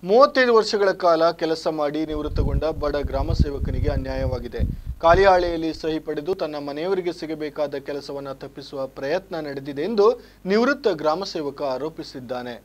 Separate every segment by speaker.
Speaker 1: ಮೂವತ್ತೈದು ವರ್ಷಗಳ ಕಾಲ ಕೆಲಸ ಮಾಡಿ ನಿವೃತ್ತಗೊಂಡ ಬಡ ಗ್ರಾಮ ಸೇವಕನಿಗೆ ಅನ್ಯಾಯವಾಗಿದೆ ಕಾಲಿಹಾಳೆಯಲ್ಲಿ ಸಹಿ ಪಡೆದು ತನ್ನ ಮನೆಯವರಿಗೆ ಸಿಗಬೇಕಾದ ಕೆಲಸವನ್ನು ತಪ್ಪಿಸುವ ಪ್ರಯತ್ನ ನಡೆದಿದೆ ಎಂದು ನಿವೃತ್ತ ಗ್ರಾಮ ಸೇವಕ ಆರೋಪಿಸಿದ್ದಾನೆ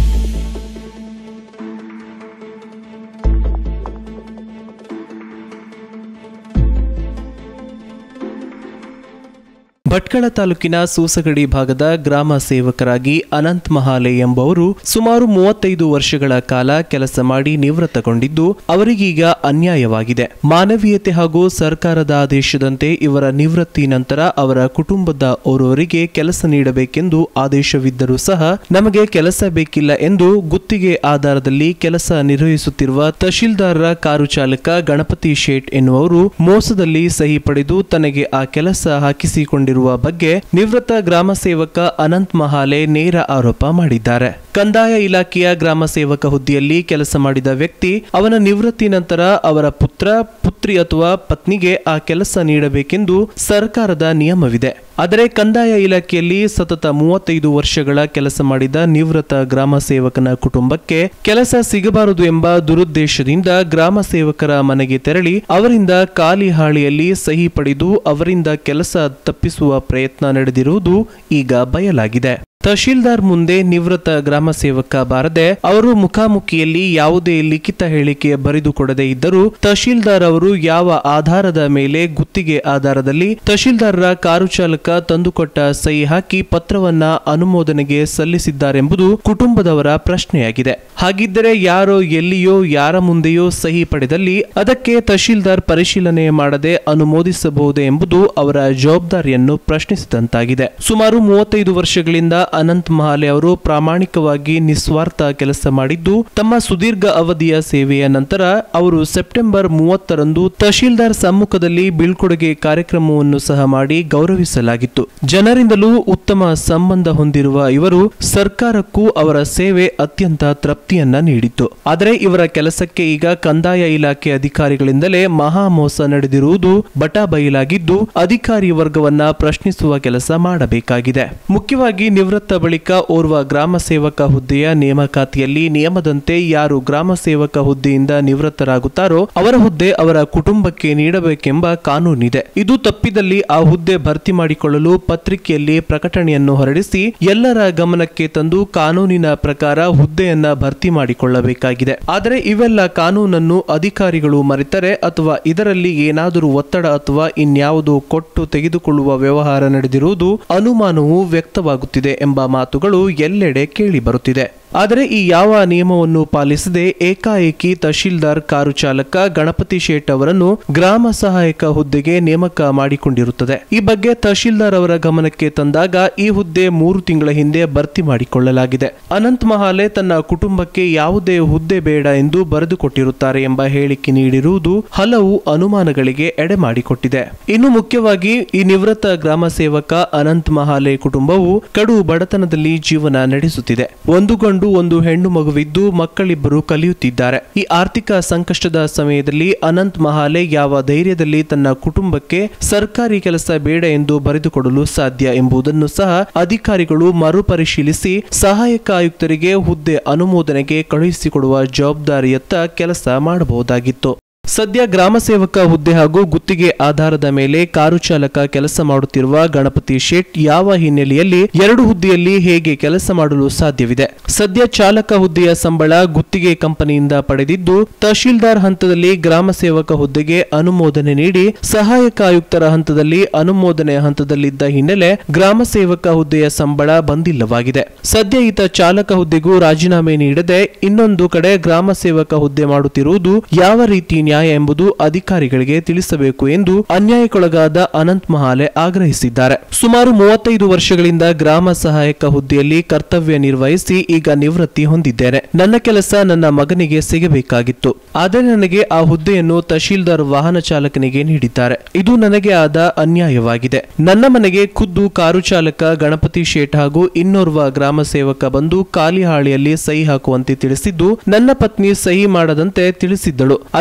Speaker 2: ಭಟ್ಕಳ ತಾಲೂಕಿನ ಸೂಸಗಡಿ ಭಾಗದ ಗ್ರಾಮ ಸೇವಕರಾಗಿ ಅನಂತ್ ಮಹಾಲೆ ಎಂಬುವರು ಸುಮಾರು ಮೂವತ್ತೈದು ವರ್ಷಗಳ ಕಾಲ ಕೆಲಸ ಮಾಡಿ ನಿವೃತ್ತಗೊಂಡಿದ್ದು ಅವರಿಗೀಗ ಅನ್ಯಾಯವಾಗಿದೆ ಮಾನವೀಯತೆ ಹಾಗೂ ಸರ್ಕಾರದ ಆದೇಶದಂತೆ ಇವರ ನಿವೃತ್ತಿ ನಂತರ ಅವರ ಕುಟುಂಬದ ಓರ್ವರಿಗೆ ಕೆಲಸ ನೀಡಬೇಕೆಂದು ಆದೇಶವಿದ್ದರೂ ಸಹ ನಮಗೆ ಕೆಲಸ ಬೇಕಿಲ್ಲ ಎಂದು ಗುತ್ತಿಗೆ ಆಧಾರದಲ್ಲಿ ಕೆಲಸ ನಿರ್ವಹಿಸುತ್ತಿರುವ ತಹಶೀಲ್ದಾರರ ಕಾರು ಚಾಲಕ ಗಣಪತಿ ಶೇಟ್ ಎನ್ನುವರು ಮೋಸದಲ್ಲಿ ಸಹಿ ಪಡೆದು ತನಗೆ ಆ ಕೆಲಸ ಹಾಕಿಸಿಕೊಂಡಿರುವ ಬಗ್ಗೆ ನಿವೃತ್ತ ಗ್ರಾಮ ಸೇವಕ ಅನಂತ್ ಮಹಾಲೆ ನೇರ ಆರೋಪ ಮಾಡಿದ್ದಾರೆ ಕಂದಾಯ ಇಲಾಖೆಯ ಗ್ರಾಮ ಸೇವಕ ಹುದ್ದೆಯಲ್ಲಿ ಕೆಲಸ ಮಾಡಿದ ವ್ಯಕ್ತಿ ಅವನ ನಿವೃತ್ತಿ ನಂತರ ಅವರ ಪುತ್ರ ಪುತ್ರಿ ಅಥವಾ ಪತ್ನಿಗೆ ಆ ಕೆಲಸ ನೀಡಬೇಕೆಂದು ಸರ್ಕಾರದ ನಿಯಮವಿದೆ ಆದರೆ ಕಂದಾಯ ಇಲಾಖೆಯಲ್ಲಿ ಸತತ ಮೂವತ್ತೈದು ವರ್ಷಗಳ ಕೆಲಸ ಮಾಡಿದ ನಿವೃತ್ತ ಗ್ರಾಮ ಸೇವಕನ ಕುಟುಂಬಕ್ಕೆ ಕೆಲಸ ಸಿಗಬಾರದು ಎಂಬ ದುರುದ್ದೇಶದಿಂದ ಗ್ರಾಮ ಸೇವಕರ ಮನೆಗೆ ತೆರಳಿ ಅವರಿಂದ ಖಾಲಿ ಹಾಳಿಯಲ್ಲಿ ಸಹಿ ಪಡೆದು ಅವರಿಂದ ಕೆಲಸ ತಪ್ಪಿಸುವ ಪ್ರಯತ್ನ ನಡೆದಿರುವುದು ಈಗ ಬಯಲಾಗಿದೆ ತಹಶೀಲ್ದಾರ್ ಮುಂದೆ ನಿವೃತ್ತ ಗ್ರಾಮ ಸೇವಕ ಬಾರದೆ ಅವರು ಮುಖಾಮುಖಿಯಲ್ಲಿ ಯಾವುದೇ ಲಿಖಿತ ಹೇಳಿಕೆ ಬರೆದುಕೊಡದೇ ಇದ್ದರೂ ತಹಶೀಲ್ದಾರ್ ಅವರು ಯಾವ ಆಧಾರದ ಮೇಲೆ ಗುತ್ತಿಗೆ ಆಧಾರದಲ್ಲಿ ತಹಶೀಲ್ದಾರರ ಕಾರು ಚಾಲಕ ತಂದುಕೊಟ್ಟ ಸಹಿ ಹಾಕಿ ಪತ್ರವನ್ನ ಅನುಮೋದನೆಗೆ ಸಲ್ಲಿಸಿದ್ದಾರೆಂಬುದು ಕುಟುಂಬದವರ ಪ್ರಶ್ನೆಯಾಗಿದೆ ಹಾಗಿದ್ದರೆ ಯಾರೋ ಎಲ್ಲಿಯೋ ಯಾರ ಮುಂದೆಯೋ ಸಹಿ ಪಡೆದಲ್ಲಿ ಅದಕ್ಕೆ ತಹಶೀಲ್ದಾರ್ ಪರಿಶೀಲನೆ ಮಾಡದೆ ಅನುಮೋದಿಸಬಹುದೇ ಎಂಬುದು ಅವರ ಜವಾಬ್ದಾರಿಯನ್ನು ಪ್ರಶ್ನಿಸಿದಂತಾಗಿದೆ ಸುಮಾರು ಮೂವತ್ತೈದು ವರ್ಷಗಳಿಂದ ಅನಂತ್ ಮಹಾಲೆ ಅವರು ಪ್ರಾಮಾಣಿಕವಾಗಿ ನಿಸ್ವಾರ್ಥ ಕೆಲಸ ಮಾಡಿದ್ದು ತಮ್ಮ ಸುದೀರ್ಘ ಅವಧಿಯ ಸೇವೆಯ ನಂತರ ಅವರು ಸೆಪ್ಟೆಂಬರ್ ಮೂವತ್ತರಂದು ತಹಶೀಲ್ದಾರ್ ಸಮ್ಮುಖದಲ್ಲಿ ಬೀಳ್ಕೊಡುಗೆ ಕಾರ್ಯಕ್ರಮವನ್ನು ಸಹ ಮಾಡಿ ಗೌರವಿಸಲಾಗಿತ್ತು ಜನರಿಂದಲೂ ಉತ್ತಮ ಸಂಬಂಧ ಹೊಂದಿರುವ ಇವರು ಸರ್ಕಾರಕ್ಕೂ ಅವರ ಸೇವೆ ಅತ್ಯಂತ ತೃಪ್ತಿಯನ್ನ ನೀಡಿತ್ತು ಆದರೆ ಇವರ ಕೆಲಸಕ್ಕೆ ಈಗ ಕಂದಾಯ ಇಲಾಖೆ ಅಧಿಕಾರಿಗಳಿಂದಲೇ ಮಹಾ ಮೋಸ ನಡೆದಿರುವುದು ಬಟಾ ಬಯಲಾಗಿದ್ದು ಅಧಿಕಾರಿ ವರ್ಗವನ್ನ ಪ್ರಶ್ನಿಸುವ ಕೆಲಸ ಮಾಡಬೇಕಾಗಿದೆ ಮುಖ್ಯವಾಗಿ ನಿವೃತ್ತ ಬಳಿಕ ಓರ್ವ ಗ್ರಾಮ ಸೇವಕ ಹುದ್ದೆಯ ನೇಮಕಾತಿಯಲ್ಲಿ ನಿಯಮದಂತೆ ಯಾರು ಗ್ರಾಮ ಸೇವಕ ಹುದ್ದೆಯಿಂದ ನಿವೃತ್ತರಾಗುತ್ತಾರೋ ಅವರ ಹುದ್ದೆ ಅವರ ಕುಟುಂಬಕ್ಕೆ ನೀಡಬೇಕೆಂಬ ಕಾನೂನಿದೆ ಇದು ತಪ್ಪಿದಲ್ಲಿ ಆ ಹುದ್ದೆ ಭರ್ತಿ ಮಾಡಿಕೊಳ್ಳಲು ಪತ್ರಿಕೆಯಲ್ಲಿ ಪ್ರಕಟಣೆಯನ್ನು ಹೊರಡಿಸಿ ಎಲ್ಲರ ಗಮನಕ್ಕೆ ತಂದು ಕಾನೂನಿನ ಪ್ರಕಾರ ಹುದ್ದೆಯನ್ನ ಭರ್ತಿ ಮಾಡಿಕೊಳ್ಳಬೇಕಾಗಿದೆ ಆದರೆ ಇವೆಲ್ಲ ಕಾನೂನನ್ನು ಅಧಿಕಾರಿಗಳು ಮರೆತರೆ ಅಥವಾ ಇದರಲ್ಲಿ ಏನಾದರೂ ಒತ್ತಡ ಅಥವಾ ಇನ್ಯಾವುದು ಕೊಟ್ಟು ತೆಗೆದುಕೊಳ್ಳುವ ವ್ಯವಹಾರ ನಡೆದಿರುವುದು ಅನುಮಾನವು ವ್ಯಕ್ತವಾಗುತ್ತಿದೆ ಎಂಬ ಮಾತುಗಳು ಎಲ್ಲೆಡೆ ಕೇಳಿ ಬರುತ್ತಿದೆ ಆದರೆ ಈ ಯಾವ ನಿಯಮವನ್ನು ಪಾಲಿಸದೆ ಏಕಾಏಕಿ ತಹಶೀಲ್ದಾರ್ ಕಾರು ಚಾಲಕ ಗಣಪತಿ ಶೇಟ್ ಅವರನ್ನು ಗ್ರಾಮ ಸಹಾಯಕ ಹುದ್ದೆಗೆ ನೇಮಕ ಮಾಡಿಕೊಂಡಿರುತ್ತದೆ ಈ ಬಗ್ಗೆ ತಹಶೀಲ್ದಾರ್ ಅವರ ಗಮನಕ್ಕೆ ತಂದಾಗ ಈ ಹುದ್ದೆ ಮೂರು ತಿಂಗಳ ಹಿಂದೆ ಭರ್ತಿ ಮಾಡಿಕೊಳ್ಳಲಾಗಿದೆ ಅನಂತ್ ಮಹಾಲೆ ತನ್ನ ಕುಟುಂಬಕ್ಕೆ ಯಾವುದೇ ಹುದ್ದೆ ಬೇಡ ಎಂದು ಬರೆದುಕೊಟ್ಟಿರುತ್ತಾರೆ ಎಂಬ ಹೇಳಿಕೆ ನೀಡಿರುವುದು ಹಲವು ಅನುಮಾನಗಳಿಗೆ ಎಡೆ ಮಾಡಿಕೊಟ್ಟಿದೆ ಇನ್ನು ಮುಖ್ಯವಾಗಿ ಈ ನಿವೃತ್ತ ಗ್ರಾಮ ಸೇವಕ ಅನಂತ್ ಮಹಾಲೆ ಕುಟುಂಬವು ಕಡು ಬಡತನದಲ್ಲಿ ಜೀವನ ನಡೆಸುತ್ತಿದೆ ಒಂದು ಗಂಡು ಒಂದು ಹೆಣ್ಣು ಮಗುವಿದ್ದು ಮಕ್ಕಳಿಬ್ಬರು ಕಲಿಯುತ್ತಿದ್ದಾರೆ ಈ ಆರ್ಥಿಕ ಸಂಕಷ್ಟದ ಸಮಯದಲ್ಲಿ ಅನಂತ್ ಮಹಾಲೆ ಯಾವ ಧೈರ್ಯದಲ್ಲಿ ತನ್ನ ಕುಟುಂಬಕ್ಕೆ ಸರ್ಕಾರಿ ಕೆಲಸ ಬೇಡ ಎಂದು ಬರೆದುಕೊಡಲು ಸಾಧ್ಯ ಎಂಬುದನ್ನು ಸಹ ಅಧಿಕಾರಿಗಳು ಮರುಪರಿಶೀಲಿಸಿ ಸಹಾಯಕ ಆಯುಕ್ತರಿಗೆ ಹುದ್ದೆ ಅನುಮೋದನೆಗೆ ಕಳುಹಿಸಿಕೊಡುವ ಜವಾಬ್ದಾರಿಯತ್ತ ಕೆಲಸ ಮಾಡಬಹುದಾಗಿತ್ತು ಸದ್ಯ ಗ್ರಾಮ ಸೇವಕ ಹುದ್ದೆ ಹಾಗೂ ಗುತ್ತಿಗೆ ಆಧಾರದ ಮೇಲೆ ಕಾರು ಚಾಲಕ ಕೆಲಸ ಮಾಡುತ್ತಿರುವ ಗಣಪತಿ ಶೇಟ್ ಯಾವ ಹಿನ್ನೆಲೆಯಲ್ಲಿ ಎರಡು ಹುದ್ದೆಯಲ್ಲಿ ಹೇಗೆ ಕೆಲಸ ಮಾಡಲು ಸಾಧ್ಯವಿದೆ ಸದ್ಯ ಚಾಲಕ ಹುದ್ದೆಯ ಸಂಬಳ ಗುತ್ತಿಗೆ ಕಂಪನಿಯಿಂದ ಪಡೆದಿದ್ದು ತಹಶೀಲ್ದಾರ್ ಹಂತದಲ್ಲಿ ಗ್ರಾಮ ಸೇವಕ ಹುದ್ದೆಗೆ ಅನುಮೋದನೆ ನೀಡಿ ಸಹಾಯಕ ಆಯುಕ್ತರ ಹಂತದಲ್ಲಿ ಅನುಮೋದನೆ ಹಂತದಲ್ಲಿದ್ದ ಹಿನ್ನೆಲೆ ಗ್ರಾಮ ಸೇವಕ ಹುದ್ದೆಯ ಸಂಬಳ ಬಂದಿಲ್ಲವಾಗಿದೆ ಸದ್ಯ ಈತ ಚಾಲಕ ಹುದ್ದೆಗೂ ರಾಜೀನಾಮೆ ನೀಡದೆ ಇನ್ನೊಂದು ಕಡೆ ಗ್ರಾಮ ಸೇವಕ ಹುದ್ದೆ ಮಾಡುತ್ತಿರುವುದು ಯಾವ ರೀತಿ ನ್ಯಾಯ ಎಂಬುದು ಅಧಿಕಾರಿಗಳಿಗೆ ತಿಳಿಸಬೇಕು ಎಂದು ಅನ್ಯಾಯಕ್ಕೊಳಗಾದ ಅನಂತ್ ಮಹಾಲೆ ಆಗ್ರಹಿಸಿದ್ದಾರೆ ಸುಮಾರು ಮೂವತ್ತೈದು ವರ್ಷಗಳಿಂದ ಗ್ರಾಮ ಸಹಾಯಕ ಹುದ್ದೆಯಲ್ಲಿ ಕರ್ತವ್ಯ ನಿರ್ವಹಿಸಿ ಈಗ ನಿವೃತ್ತಿ ಹೊಂದಿದ್ದೇನೆ ನನ್ನ ಕೆಲಸ ನನ್ನ ಮಗನಿಗೆ ಸಿಗಬೇಕಾಗಿತ್ತು ಆದರೆ ನನಗೆ ಆ ಹುದ್ದೆಯನ್ನು ತಹಶೀಲ್ದಾರ್ ವಾಹನ ಚಾಲಕನಿಗೆ ನೀಡಿದ್ದಾರೆ ಇದು ನನಗೆ ಆದ ಅನ್ಯಾಯವಾಗಿದೆ ನನ್ನ ಮನೆಗೆ ಖುದ್ದು ಕಾರು ಚಾಲಕ ಗಣಪತಿ ಶೇಟ್ ಹಾಗೂ ಇನ್ನೋರ್ವ ಗ್ರಾಮ ಸೇವಕ ಬಂದು ಖಾಲಿ ಹಾಳಿಯಲ್ಲಿ ಸಹಿ ಹಾಕುವಂತೆ ತಿಳಿಸಿದ್ದು ನನ್ನ ಪತ್ನಿ ಸಹಿ ಮಾಡದಂತೆ ತಿಳಿಸಿದ್ದಳು ಆದರೆ ಊಟ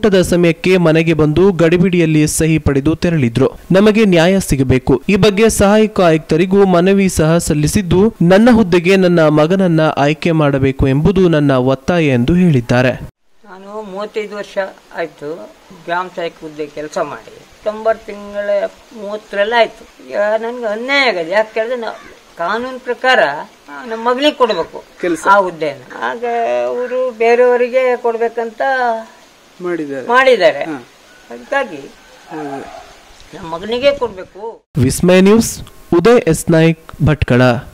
Speaker 2: ಊಟದ ಸಮಯಕ್ಕೆ ಮನೆಗೆ ಬಂದು ಗಡಿಬಿಡಿಯಲ್ಲಿ ಸಹಿ ಪಡೆದು ತೆರಳಿದ್ರು ನಮಗೆ ನ್ಯಾಯ ಸಿಗಬೇಕು ಈ ಬಗ್ಗೆ ಸಹಾಯಕ ಆಯುಕ್ತರಿಗೂ ಮನವಿ ಸಹ ಸಲ್ಲಿಸಿದ್ದು ನನ್ನ ಹುದ್ದೆಗೆ ನನ್ನ ಮಗನನ್ನ ಆಯ್ಕೆ ಮಾಡಬೇಕು ಎಂಬುದು ನನ್ನ ಒತ್ತಾಯ ಎಂದು ಹೇಳಿದ್ದಾರೆ
Speaker 3: ನಾನು ಮೂವತ್ತೈದು ವರ್ಷ ಆಯಿತು ಗ್ರಾಮ ಸಹಾಯಕ ಹುದ್ದೆ ಕೆಲಸ ಮಾಡಿ ಸೆಪ್ಟೆಂಬರ್ ತಿಂಗಳ ಮೂವತ್ತರೆಲ್ಲ ಆಯಿತು ಈಗ ನನಗೆ ಅನ್ಯಾಯ ಆಗಿದೆ ಯಾಕೆ ಕೇಳಿದ್ರೆ ನಾವು ಕಾನೂನು ಪ್ರಕಾರ ಆ, ನಮ್ಮ ಮಗನಿಗೆ ಕೊಡಬೇಕು ಆ ಹುದ್ದೆನ ಆಗ ಅವರು ಬೇರೆಯವರಿಗೆ ಕೊಡ್ಬೇಕಂತ
Speaker 4: ಮಾಡಿದ್ದಾರೆ
Speaker 3: ಮಾಡಿದ್ದಾರೆ ಹಾಗಾಗಿ ನಮ್ಮ ಮಗನಿಗೆ ಕೊಡಬೇಕು
Speaker 2: ವಿಸ್ಮಯ ನ್ಯೂಸ್ ಉದಯ್ ಎಸ್ ನಾಯ್ಕ್ ಭಟ್ಕಳ